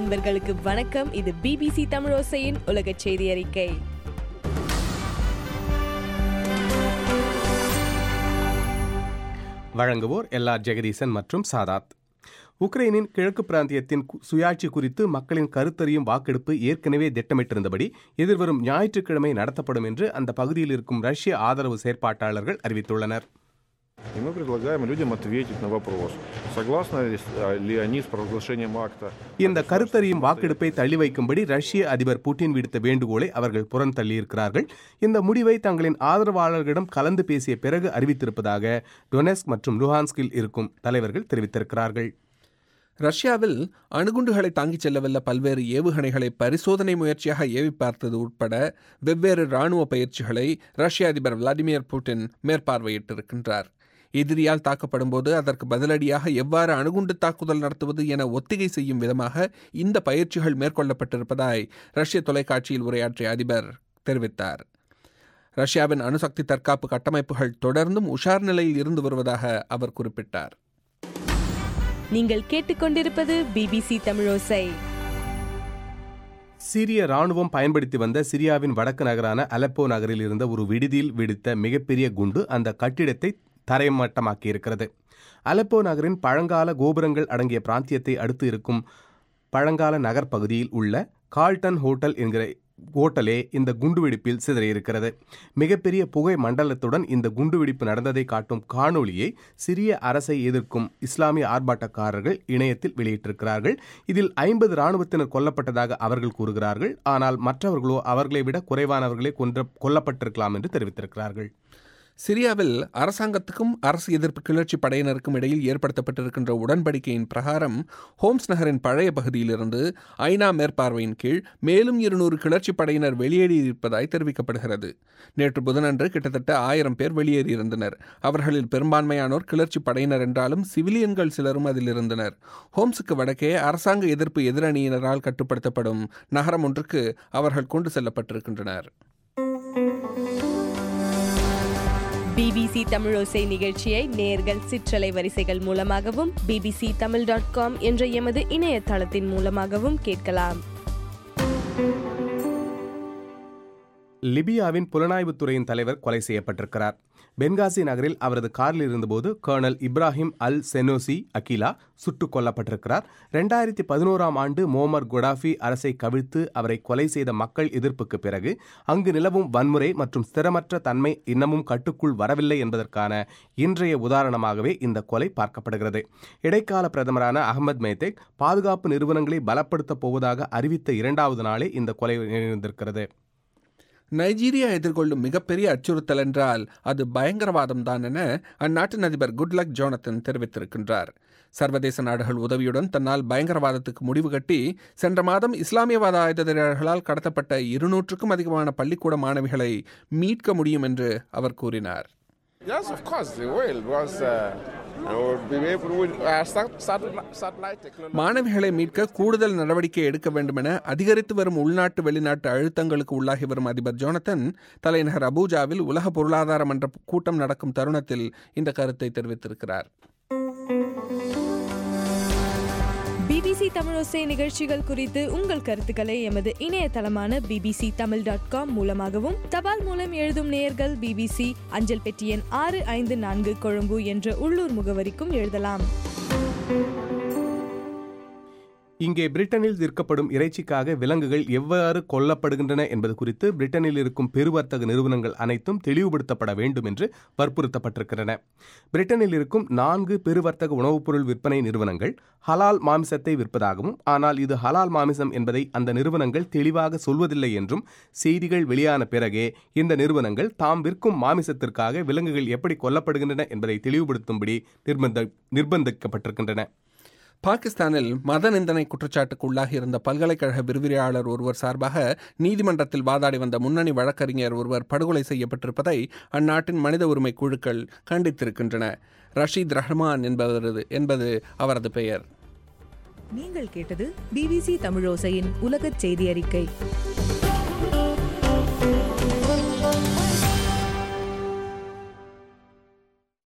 அன்பர்களுக்கு வணக்கம் இது பிபிசி தமிழோசையின் உலக செய்தி அறிக்கை வழங்குவோர் எல்ஆர் ஜெகதீசன் மற்றும் சாதாத் உக்ரைனின் கிழக்கு பிராந்தியத்தின் கு- சுயாட்சி குறித்து மக்களின் கருத்தறியும் வாக்கெடுப்பு ஏற்கனவே திட்டமிட்டிருந்தபடி எதிர்வரும் ஞாயிற்றுக்கிழமை நடத்தப்படும் என்று அந்த பகுதியில் இருக்கும் ரஷ்ய ஆதரவு செயற்பாட்டாளர்கள் அறிவித்துள்ளனர் И мы предлагаем людям ответить на вопрос, согласны ли с- ли они с провозглашением акта. இந்த கருத்தறியும் வாக்கெடுப்பை தள்ளி வைக்கும்படி ரஷ்ய அதிபர் புட்டின் விடுத்த வேண்டுகோளை அவர்கள் புறம் தள்ளியிருக்கிறார்கள் இந்த முடிவை தங்களின் ஆதரவாளர்களிடம் கலந்து பேசிய பிறகு அறிவித்திருப்பதாக டொனெஸ்க் மற்றும் லுஹான்ஸ்கில் இருக்கும் தலைவர்கள் தெரிவித்திருக்கிறார்கள் ரஷ்யாவில் அணுகுண்டுகளை தாங்கிச் செல்லவல்ல பல்வேறு ஏவுகணைகளை பரிசோதனை முயற்சியாக ஏவி பார்த்தது உட்பட வெவ்வேறு ராணுவ பயிற்சிகளை ரஷ்ய அதிபர் விளாடிமிர் புட்டின் மேற்பார்வையிட்டிருக்கின்றார் எதிரியால் தாக்கப்படும்போது அதற்கு பதிலடியாக எவ்வாறு அணுகுண்டு தாக்குதல் நடத்துவது என ஒத்திகை செய்யும் விதமாக இந்த பயிற்சிகள் மேற்கொள்ளப்பட்டிருப்பதாய் ரஷ்ய தொலைக்காட்சியில் உரையாற்றிய அதிபர் தெரிவித்தார் ரஷ்யாவின் அணுசக்தி தற்காப்பு கட்டமைப்புகள் தொடர்ந்தும் உஷார் நிலையில் இருந்து வருவதாக அவர் குறிப்பிட்டார் நீங்கள் கேட்டுக்கொண்டிருப்பது பிபிசி தமிழோசை சிரிய ராணுவம் பயன்படுத்தி வந்த சிரியாவின் வடக்கு நகரான அலப்போ நகரில் இருந்த ஒரு விடுதியில் வெடித்த மிகப்பெரிய குண்டு அந்த கட்டிடத்தை தரைமட்டமாக்கியிருக்கிறது அலப்போ நகரின் பழங்கால கோபுரங்கள் அடங்கிய பிராந்தியத்தை அடுத்து இருக்கும் பழங்கால நகர் பகுதியில் உள்ள கால்டன் ஹோட்டல் என்கிற ஹோட்டலே இந்த குண்டுவெடிப்பில் சிதறியிருக்கிறது மிகப்பெரிய புகை மண்டலத்துடன் இந்த குண்டுவெடிப்பு நடந்ததை காட்டும் காணொளியை சிரிய அரசை எதிர்க்கும் இஸ்லாமிய ஆர்ப்பாட்டக்காரர்கள் இணையத்தில் வெளியிட்டிருக்கிறார்கள் இதில் ஐம்பது இராணுவத்தினர் கொல்லப்பட்டதாக அவர்கள் கூறுகிறார்கள் ஆனால் மற்றவர்களோ அவர்களை விட குறைவானவர்களே கொன்ற கொல்லப்பட்டிருக்கலாம் என்று தெரிவித்திருக்கிறார்கள் சிரியாவில் அரசாங்கத்துக்கும் அரசு எதிர்ப்பு கிளர்ச்சி படையினருக்கும் இடையில் ஏற்படுத்தப்பட்டிருக்கின்ற உடன்படிக்கையின் பிரகாரம் ஹோம்ஸ் நகரின் பழைய பகுதியிலிருந்து ஐநா மேற்பார்வையின் கீழ் மேலும் இருநூறு கிளர்ச்சி படையினர் வெளியேறியிருப்பதாய் தெரிவிக்கப்படுகிறது நேற்று புதனன்று கிட்டத்தட்ட ஆயிரம் பேர் வெளியேறியிருந்தனர் அவர்களில் பெரும்பான்மையானோர் கிளர்ச்சி படையினர் என்றாலும் சிவிலியன்கள் சிலரும் அதில் இருந்தனர் ஹோம்ஸுக்கு வடக்கே அரசாங்க எதிர்ப்பு எதிரணியினரால் கட்டுப்படுத்தப்படும் நகரம் ஒன்றுக்கு அவர்கள் கொண்டு செல்லப்பட்டிருக்கின்றனர் பிபிசி தமிழோசை நிகழ்ச்சியை நேர்கள் சிற்றலை வரிசைகள் மூலமாகவும் பிபிசி தமிழ் டாட் காம் என்ற எமது இணையதளத்தின் மூலமாகவும் கேட்கலாம் லிபியாவின் புலனாய்வுத்துறையின் தலைவர் கொலை செய்யப்பட்டிருக்கிறார் பென்காசி நகரில் அவரது காரில் இருந்தபோது colonel Ibrahim al Senussi Agila சுட்டுக் கொல்லப்பட்டிருக்கிறார் ரெண்டாயிரத்தி பதினோராம் ஆண்டு மோமர் குடாஃபி அரசை கவிழ்த்து அவரை கொலை செய்த மக்கள் எதிர்ப்புக்கு பிறகு அங்கு நிலவும் வன்முறை மற்றும் ஸ்திரமற்ற தன்மை இன்னமும் கட்டுக்குள் வரவில்லை என்பதற்கான இன்றைய உதாரணமாகவே இந்த கொலை பார்க்கப்படுகிறது இடைக்கால பிரதமரான அகமது மேத்தேக் பாதுகாப்பு நிறுவனங்களை பலப்படுத்தப் போவதாக அறிவித்த இரண்டாவது நாளே இந்த கொலை நிகழ்ந்திருக்கிறது நைஜீரியா எதிர்கொள்ளும் மிகப்பெரிய அச்சுறுத்தல் என்றால் அது பயங்கரவாதம் தான் என அந்நாட்டின் அதிபர் குட்லக் ஜோனத்தன் தெரிவித்திருக்கின்றார் சர்வதேச நாடுகள் உதவியுடன் தன்னால் பயங்கரவாதத்துக்கு முடிவு கட்டி சென்ற மாதம் இஸ்லாமியவாத ஆயுததாரிகளால் கடத்தப்பட்ட இருநூற்றுக்கும் அதிகமான பள்ளிக்கூட மாணவிகளை மீட்க முடியும் என்று அவர் கூறினார் Yes, of course, they will. Because uh, I will be able with uh, sat- satellite, satellite technology. மாணவிகளை மீட்க கூடுதல் நடவடிக்கை எடுக்க வேண்டும் என அதிகரித்து வரும் உள்நாட்டு வெளிநாட்டு அழுத்தங்களுக்கு உள்ளாகி வரும் அதிபர் ஜோனத்தன் தலைநகர் அபூஜாவில் உலக பொருளாதார மன்ற கூட்டம் நடக்கும் தருணத்தில் இந்த கருத்தை தெரிவித்திருக்கிறார் பிபிசி தமிழோசை நிகழ்ச்சிகள் குறித்து உங்கள் கருத்துக்களை எமது இணையதளமான பிபிசி தமிழ் டாட் காம் மூலமாகவும் தபால் மூலம் எழுதும் நேயர்கள் பிபிசி அஞ்சல் பெட்டி எண் ஆறு ஐந்து நான்கு கொழும்பு என்ற உள்ளூர் முகவரிக்கும் எழுதலாம் இங்கே பிரிட்டனில் விற்கப்படும் இறைச்சிக்காக விலங்குகள் எவ்வாறு கொல்லப்படுகின்றன என்பது குறித்து பிரிட்டனில் இருக்கும் பெருவர்த்தக நிறுவனங்கள் அனைத்தும் தெளிவுபடுத்தப்பட வேண்டும் என்று வற்புறுத்தப்பட்டிருக்கின்றன பிரிட்டனில் இருக்கும் நான்கு பெருவர்த்தக உணவுப் பொருள் விற்பனை நிறுவனங்கள் ஹலால் மாமிசத்தை விற்பதாகவும் ஆனால் இது ஹலால் மாமிசம் என்பதை அந்த நிறுவனங்கள் தெளிவாக சொல்வதில்லை என்றும் செய்திகள் வெளியான பிறகே இந்த நிறுவனங்கள் தாம் விற்கும் மாமிசத்திற்காக விலங்குகள் எப்படி கொல்லப்படுகின்றன என்பதை தெளிவுபடுத்தும்படி நிர்பந்த நிர்பந்திக்கப்பட்டிருக்கின்றன பாகிஸ்தானில் மத நிந்தனை குற்றச்சாட்டுக்கு உள்ளாகி இருந்த பல்கலைக்கழக விரிவுரையாளர் ஒருவர் சார்பாக நீதிமன்றத்தில் வாதாடி வந்த முன்னணி வழக்கறிஞர் ஒருவர் படுகொலை செய்யப்பட்டிருப்பதை அந்நாட்டின் மனித உரிமை குழுக்கள் கண்டித்திருக்கின்றன ரஷீத் ரஹ்மான் என்பவரது என்பது அவரது பெயர் நீங்கள் கேட்டது பிபிசி தமிழோசையின் உலகச் செய்தி அறிக்கை